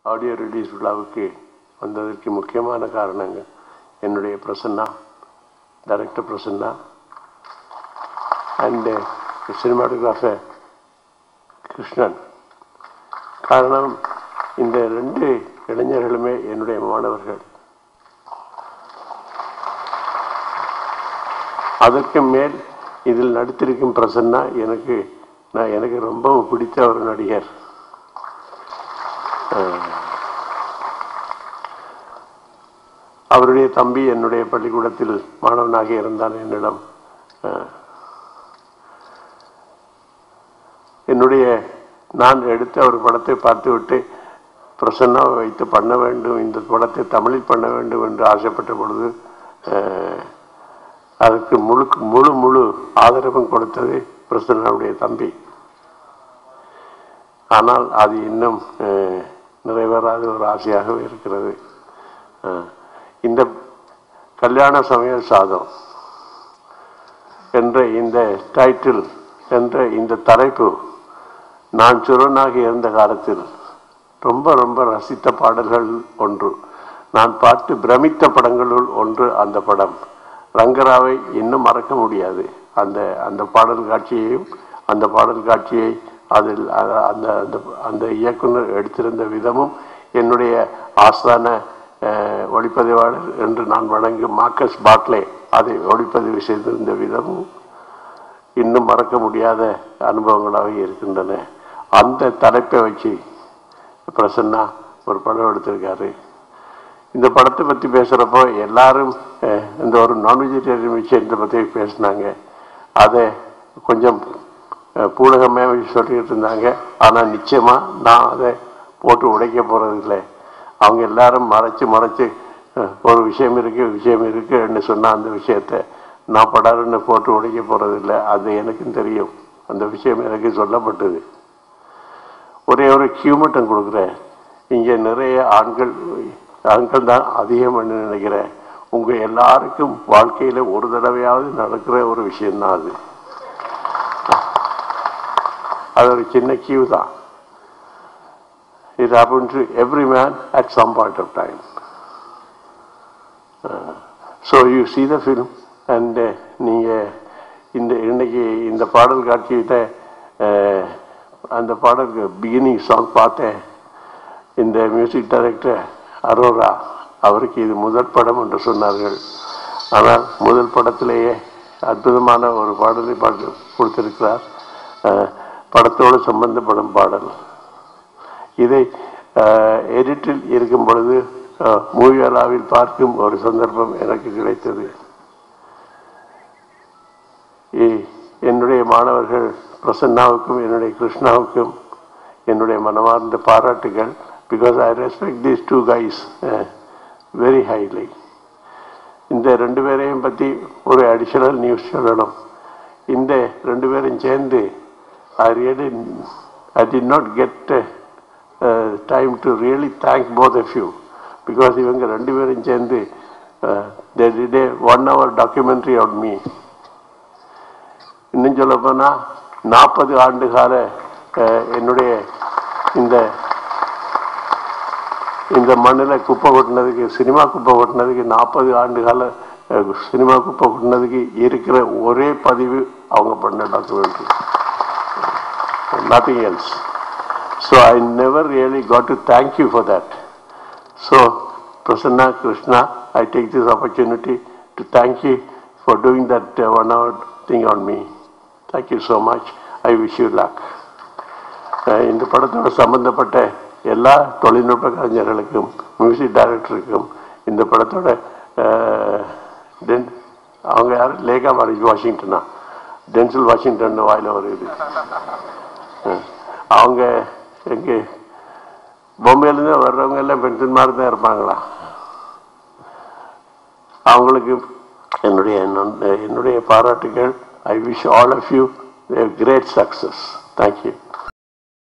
Audio release விழாவுக்கு வந்ததற்கு முக்கியமான காரணங்கள் என்னுடைய Prasanna director Prasanna and cinematographer Krishnan காரணம் இந்த ரெண்டு இளைஞர்களுமே என்னுடைய மாணவர்கள் அதற்கு மேல் இதில் நடித்திருக்கும் பிரசன்னா எனக்கு நான் எனக்கு ரொம்பவும் பிடித்த ஒரு நடிகர் அஹ், அவருடைய தம்பி என்னுடைய பள்ளிக்கூடத்தில் மாணவனாக இருந்தான் என்னிடம் அஹ், என்னுடைய நான் எடுத்த ஒரு படத்தை பார்த்துவிட்டு பிரசன்னாவை வைத்து பண்ண வேண்டும் இந்த படத்தை தமிழில் பண்ண வேண்டும் என்று ஆசைப்பட்ட பொழுது அஹ், அதற்கு முழு முழு முழு ஆதரவும் கொடுத்தது பிரசன்னாவுடைய தம்பி ஆனால் அது இன்னும் அஹ், நிறைவேறாத ஒரு ஆசையாகவே இருக்கிறது அஹ், இந்த கல்யாண சமையல் சாதம் என்ற இந்த டைட்டில் என்ற இந்த தலைப்பு நான் சுரனாக இருந்த காலத்தில் ரொம்ப ரொம்ப ரசித்த பாடல்கள் ஒன்று நான் பார்த்து பிரமித்த படங்களுள் ஒன்று அந்த படம் ரங்கராவை இன்னும் மறக்க முடியாது அந்த அந்த பாடல் காட்சியையும் அந்த பாடல் காட்சியை அதில் அ- அந்த அந்த அந்த இயக்குனர் எடுத்திருந்த விதமும் என்னுடைய ஆஸ்தான அஹ், ஒளிப்பதிவாளர் என்று நான் வணங்கும் மார்க்கஸ் பாட்லே அதை ஒளிப்பதிவு செய்திருந்த விதமும் இன்னும் மறக்க முடியாத அனுபவங்களாக இருக்கின்றன அந்த தலைப்பை வச்சு பிரசன்னா ஒரு படம் எடுத்திருக்காரு இந்த படத்தை பற்றி பேசுகிறப்போ எல்லாரும் அஹ், இந்த ஒரு நான் வெஜிடேரியன் விஷயத்தை பற்றி பேசினாங்க அதை கொஞ்சம் அஹ், பூடகமாக சொல்லிட்டு இருந்தாங்க ஆனால் நிச்சயமாக நான் அதை போட்டு உடைக்க போகிறதில்லை அவங்க எல்லாரும் மறைச்சு மறைச்சு அஹ், ஒரு விஷயம் இருக்கு விஷயம் இருக்குன்னு சொன்ன அந்த விஷயத்தை நான் படாருன்னு போட்டு உடைக்க போகிறதில்ல அது எனக்கும் தெரியும் அந்த விஷயம் எனக்கு சொல்லப்பட்டது ஒரே ஒரு கியூ மட்டும் கொடுக்குறேன் இங்கே நிறைய ஆண்கள் ஆண்கள் தான் அதிகம்னு நினைக்கிறேன் உங்கள் எல்லாருக்கும் வாழ்க்கையில் ஒரு தடவையாவது நடக்கிற ஒரு விஷயம்தான் அது அது ஒரு சின்ன கியூ தான் it happen to every man at some point of time so you see the film and நீங்கள் இந்த இன்னைக்கு இந்த பாடல் காட்சியிட்ட அஹ், அந்த பாடலுக்கு பிகினிங் சாங் பார்த்தேன் இந்த மியூசிக் டைரக்டர் அரோரா அவருக்கு இது முதல் படம் என்று சொன்னார்கள் ஆனால் முதல் படத்திலேயே அற்புதமான ஒரு பாடலை பாட்டு கொடுத்திருக்கிறார் அஹ், படத்தோடு சம்பந்தப்படும் பாடல் இதை எடிட்டில் இருக்கும் பொழுது மூவியலாவில் பார்க்கும் ஒரு சந்தர்ப்பம் எனக்கு கிடைத்தது இ- என்னுடைய மாணவர்கள் பிரசன்னாவுக்கும் என்னுடைய கிருஷ்ணாவுக்கும் என்னுடைய மனமார்ந்த பாராட்டுகள் because I respect these two guys very highly இந்த ரெண்டு பேரையும் பற்றி ஒரு அடிஷனல் நியூஸ் சொல்லணும் இந்த ரெண்டு பேரும் சேர்ந்து I really I did not get time to really thank both of you because இவங்க ரெண்டு பேரும் சேர்ந்து they did a one hour documentary on me இன்னும் சொல்ல போனால் நாற்பது ஆண்டு கால அஹ், என்னுடைய இந்த இந்த மண்ணில் குப்பை கொட்டினதுக்கு சினிமா குப்பை கொட்டினதுக்கு நாற்பது ஆண்டு கால அஹ், சினிமா குப்பை கொட்டினதுக்கு இருக்கிற ஒரே பதிவு அவங்க பண்ண documentary nothing else. So I never really got to thank you for that. So, Prasanna Krishna, I take this opportunity to thank you for doing that uh, one hour thing on me. Thank you so much. I wish you luck. Ah இந்த படத்தோட சம்பந்தப்பட்ட எல்லா தொழில்நுட்ப கலைஞர்களுக்கும் music டைரக்டருக்கும் இந்த படத்தோட அஹ், then அவங்க யார் லேகா மாரிஜ் வாஷிங்டனா டென்சில் வாஷிங்டன் வாயில வருது அஹ், அவங்க எங்கே பொம்பையிலேருந்து வர்றவங்க எல்லாம் பென்ஷன் மாதிரி தான் இருப்பாங்களா அவங்களுக்கு என்னுடைய நன்- என்னுடைய பாராட்டுகள் I wish all of you great success thank you